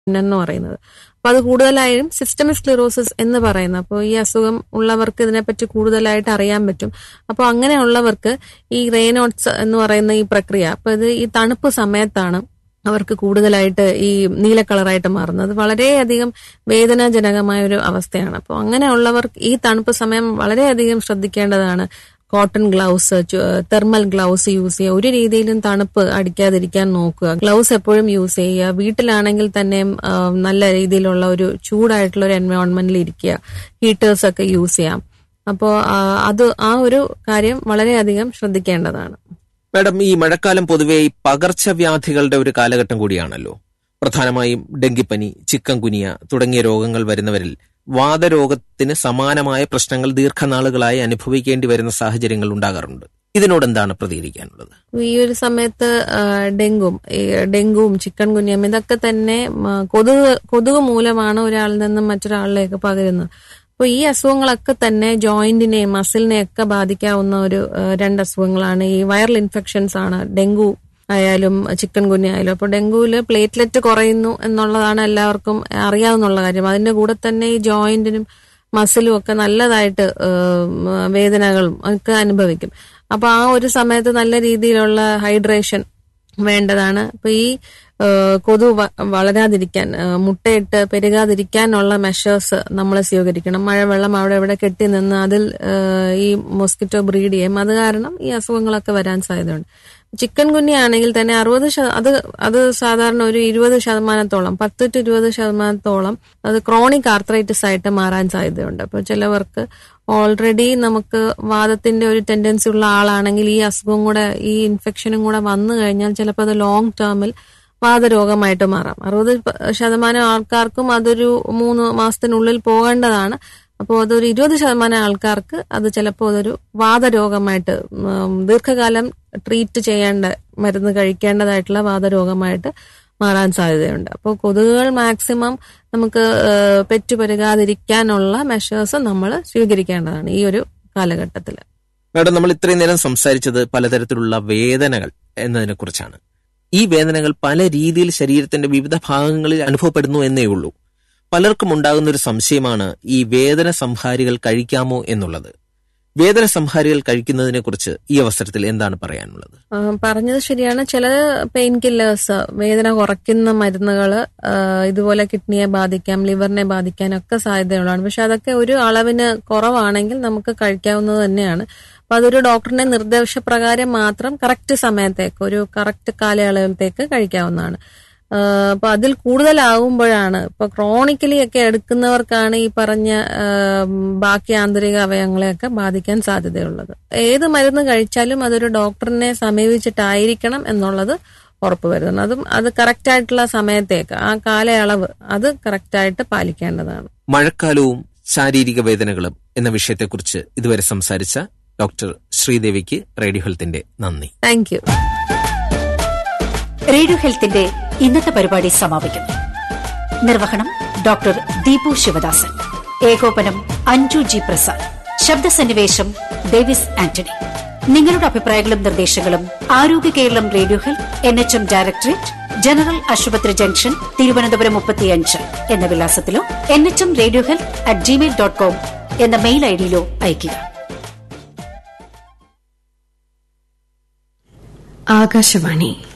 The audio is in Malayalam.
എന്ന് പറയുന്നത് അപ്പൊ അത് കൂടുതലായും സിസ്റ്റമിക് സ്ക്ലിറോസിസ് എന്ന് പറയുന്നത് അപ്പോൾ ഈ അസുഖം ഉള്ളവർക്ക് ഇതിനെപ്പറ്റി കൂടുതലായിട്ട് അറിയാൻ പറ്റും അപ്പോൾ അങ്ങനെയുള്ളവർക്ക് ഈ റെയിനോട്സ് എന്ന് പറയുന്ന ഈ പ്രക്രിയ അപ്പൊ ഇത് ഈ തണുപ്പ് സമയത്താണ് അവർക്ക് കൂടുതലായിട്ട് ഈ നീല കളറായിട്ട് മാറുന്നത് വളരെയധികം വേദനാജനകമായ ഒരു അവസ്ഥയാണ് അപ്പോൾ അങ്ങനെയുള്ളവർക്ക് ഈ തണുപ്പ് സമയം വളരെയധികം ശ്രദ്ധിക്കേണ്ടതാണ് cotton gloves thermal gloves use ചെയ്യുക ഒരു രീതിയിലും തണുപ്പ് അടിക്കാതിരിക്കാൻ നോക്കുക ഗ്ലൗസ് എപ്പോഴും യൂസ് ചെയ്യുക വീട്ടിലാണെങ്കിൽ തന്നെ ആ, നല്ല രീതിയിലുള്ള ഒരു ചൂടായിട്ടുള്ള ഒരു എൻവയോൺമെന്റിൽ ഇരിക്കുക ഹീറ്റേഴ്സ് ഒക്കെ യൂസ് ചെയ്യാം അപ്പോൾ അത് ആ ഒരു കാര്യം വളരെയധികം ശ്രദ്ധിക്കേണ്ടതാണ് മാഡം ഈ മഴക്കാലം പൊതുവെ ഈ പകർച്ചവ്യാധികളുടെ ഒരു കാലഘട്ടം കൂടിയാണല്ലോ പ്രധാനമായും ഡെങ്കിപ്പനി ചിക്കൻ കുനിയ തുടങ്ങിയ രോഗങ്ങൾ വരുന്നവരിൽ വാതരോഗത്തിന് സമാനമായ പ്രശ്നങ്ങൾ ദീർഘനാളുകളായി അനുഭവിക്കേണ്ടി വരുന്ന സാഹചര്യങ്ങൾ ഉണ്ടാകാറുണ്ട് ഇതിനോട് എന്താണ് പ്രതികരിക്കാനുള്ളത് ഈ ഒരു സമയത്ത് ആ, ഡെങ്കും ഈ ഡെങ്കുവും ചിക്കൻ കുനിയം ഇതൊക്കെ തന്നെ മ, കൊതുക് കൊതുക് മൂലമാണ് ഒരാളിൽ നിന്നും മറ്റൊരാളിലേക്ക് പകരുന്നത് അപ്പോൾ ഈ അസുഖങ്ങളൊക്കെ തന്നെ ജോയിന്റിനെയും മസിലിനെയും ഒക്കെ ബാധിക്കാവുന്ന ഒരു ആ, രണ്ട് അസുഖങ്ങളാണ് ഈ വൈറൽ ഇൻഫെക്ഷൻസ് ആണ് ഡെങ്കു ആയാലും ചിക്കൻ കുഞ്ഞ ആയാലും അപ്പോൾ ഡെങ്കുവിൽ പ്ലേറ്റ്ലെറ്റ് കുറയുന്നു എന്നുള്ളതാണ് എല്ലാവർക്കും അറിയാവുന്ന കാര്യം അതിന്റെ കൂടെ തന്നെ ഈ ജോയിന്റിനും മസിലും ഒക്കെ നല്ലതായിട്ട് ഏം, വേദനകളും ഒക്കെ അനുഭവിക്കും അപ്പൊ ആ ഒരു സമയത്ത് നല്ല രീതിയിലുള്ള ഹൈഡ്രേഷൻ വേണ്ടതാണ് അപ്പൊ ഈ ഏഹ്, കൊതു വ- വളരാതിരിക്കാൻ ഏഹ്, മുട്ടയിട്ട് പെരുകാതിരിക്കാനുള്ള മെഷേഴ്സ് നമ്മൾ സ്വീകരിക്കണം മഴവെള്ളം അവിടെ ഇവിടെ കെട്ടി നിന്ന് അതിൽ ഏഹ്, ഈ മോസ്കിറ്റോ ബ്രീഡ് ചെയ്യും അത് കാരണം ഈ അസുഖങ്ങളൊക്കെ വരാൻ സാധ്യതയുണ്ട് ചിക്കൻ കുഞ്ഞാണെങ്കിൽ തന്നെ അറുപത് ശത- അത് അത് സാധാരണ ഒരു ഇരുപത് ശതമാനത്തോളം പത്ത് ടു ഇരുപത് ശതമാനത്തോളം അത് ക്രോണിക് ആർത്രൈറ്റിസ് ആയിട്ട് മാറാൻ സാധ്യതയുണ്ട് അപ്പോൾ ചിലവർക്ക് ഓൾറെഡി നമുക്ക് വാദത്തിന്റെ ഒരു ടെൻഡൻസി ഉള്ള ആളാണെങ്കിൽ ഈ അസുഖം കൂടെ ഈ ഇൻഫെക്ഷനും കൂടെ വന്നു കഴിഞ്ഞാൽ ചിലപ്പോൾ അത് ലോങ് ടേമിൽ വാതരോഗമായിട്ട് മാറാം അറുപത് പ- ശതമാനം ആൾക്കാർക്കും അതൊരു മൂന്ന് മാസത്തിനുള്ളിൽ പോകേണ്ടതാണ് അപ്പോൾ അതൊരു ഇരുപത് ശതമാനം ആൾക്കാർക്ക് അത് ചിലപ്പോൾ അതൊരു വാതരോഗമായിട്ട് ഉം, ദീർഘകാലം ട്രീറ്റ് ചെയ്യേണ്ട മരുന്ന് കഴിക്കേണ്ടതായിട്ടുള്ള വാതരോഗമായിട്ട് മാറാൻ സാധ്യതയുണ്ട് അപ്പോൾ കൊതുകുകൾ മാക്സിമം നമുക്ക് ഏഹ്, പെറ്റുപെരുകാതിരിക്കാനുള്ള മെഷേഴ്സ് നമ്മൾ സ്വീകരിക്കേണ്ടതാണ് ഈ ഒരു കാലഘട്ടത്തിൽ മാഡം നമ്മൾ ഇത്രയും നേരം സംസാരിച്ചത് പലതരത്തിലുള്ള വേദനകൾ എന്നതിനെ കുറിച്ചാണ് ഈ വേദനകൾ പല രീതിയിൽ ശരീരത്തിന്റെ വിവിധ ഭാഗങ്ങളിൽ അനുഭവപ്പെടുന്നു എന്നേ ഉള്ളൂ പലർക്കും ഉണ്ടാകുന്ന ഒരു സംശയമാണ് ഈ വേദന സംഹാരികൾ കഴിക്കാമോ എന്നുള്ളത് വേദന സംഹാരികൾ കഴിക്കുന്നതിനെ കുറിച്ച് ഈ അവസരത്തിൽ എന്താണ് പറയാനുള്ളത് ആ, പറഞ്ഞത് ശരിയാണ് ചില പെയിൻ കില്ലേഴ്സ് വേദന കുറയ്ക്കുന്ന മരുന്നുകൾ ഇതുപോലെ കിഡ്നിയെ ബാധിക്കാം ലിവറിനെ ബാധിക്കാനൊക്കെ സാധ്യതയുള്ളതാണ് പക്ഷെ അതൊക്കെ ഒരു അളവിന് കുറവാണെങ്കിൽ നമുക്ക് കഴിക്കാവുന്നത് തന്നെയാണ് അപ്പൊ അതൊരു ഡോക്ടറിന്റെ നിർദ്ദേശപ്രകാരം മാത്രം കറക്റ്റ് സമയത്തേക്ക് ഒരു കറക്റ്റ് കാലയളവിലത്തേക്ക് കഴിക്കാവുന്നതാണ് ആ, അപ്പൊ അതിൽ കൂടുതലാകുമ്പോഴാണ് ഇപ്പൊ ക്രോണിക്കലി ഒക്കെ എടുക്കുന്നവർക്കാണ് ഈ പറഞ്ഞ ആ, ബാക്കി ആന്തരിക അവയവങ്ങളെയൊക്കെ ബാധിക്കാൻ സാധ്യതയുള്ളത് ഏത് മരുന്ന് കഴിച്ചാലും അതൊരു ഡോക്ടറിനെ സമീപിച്ചിട്ടായിരിക്കണം എന്നുള്ളത് ഉറപ്പുവരുത്തണം അതും അത് കറക്റ്റ് ആയിട്ടുള്ള സമയത്തേക്ക് ആ കാലയളവ് അത് കറക്റ്റ് ആയിട്ട് പാലിക്കേണ്ടതാണ് മഴക്കാലവും ശാരീരിക വേദനകളും എന്ന വിഷയത്തെക്കുറിച്ച് ഇതുവരെ സംസാരിച്ച ഡോക്ടർ ശ്രീദേവിക്ക് റേഡിയോ ഹെൽത്തിന്റെ നന്ദി താങ്ക് യു റേഡിയോ ഹെൽത്തിന്റെ ഇന്നത്തെ പരിപാടി സമാപിക്കുന്നു നിർവഹണം ഡോക്ടർ ദീപു ശിവദാസൻ ഏകോപനം അഞ്ജു ജി പ്രസാദ് ശബ്ദസന്നിവേശം ഡേവിസ് ആന്റണി നിങ്ങളുടെ അഭിപ്രായങ്ങളും നിർദ്ദേശങ്ങളും Arogya Keralam radio health N H M directorate general ആശുപത്രി ജംഗ്ഷൻ തിരുവനന്തപുരം മുപ്പത്തിയഞ്ച് എന്ന വിലാസത്തിലോ N H M radio health at Gmail dot com എന്ന മെയിൽ ഐഡിയിലോ അയയ്ക്കുക ആകാശവാണി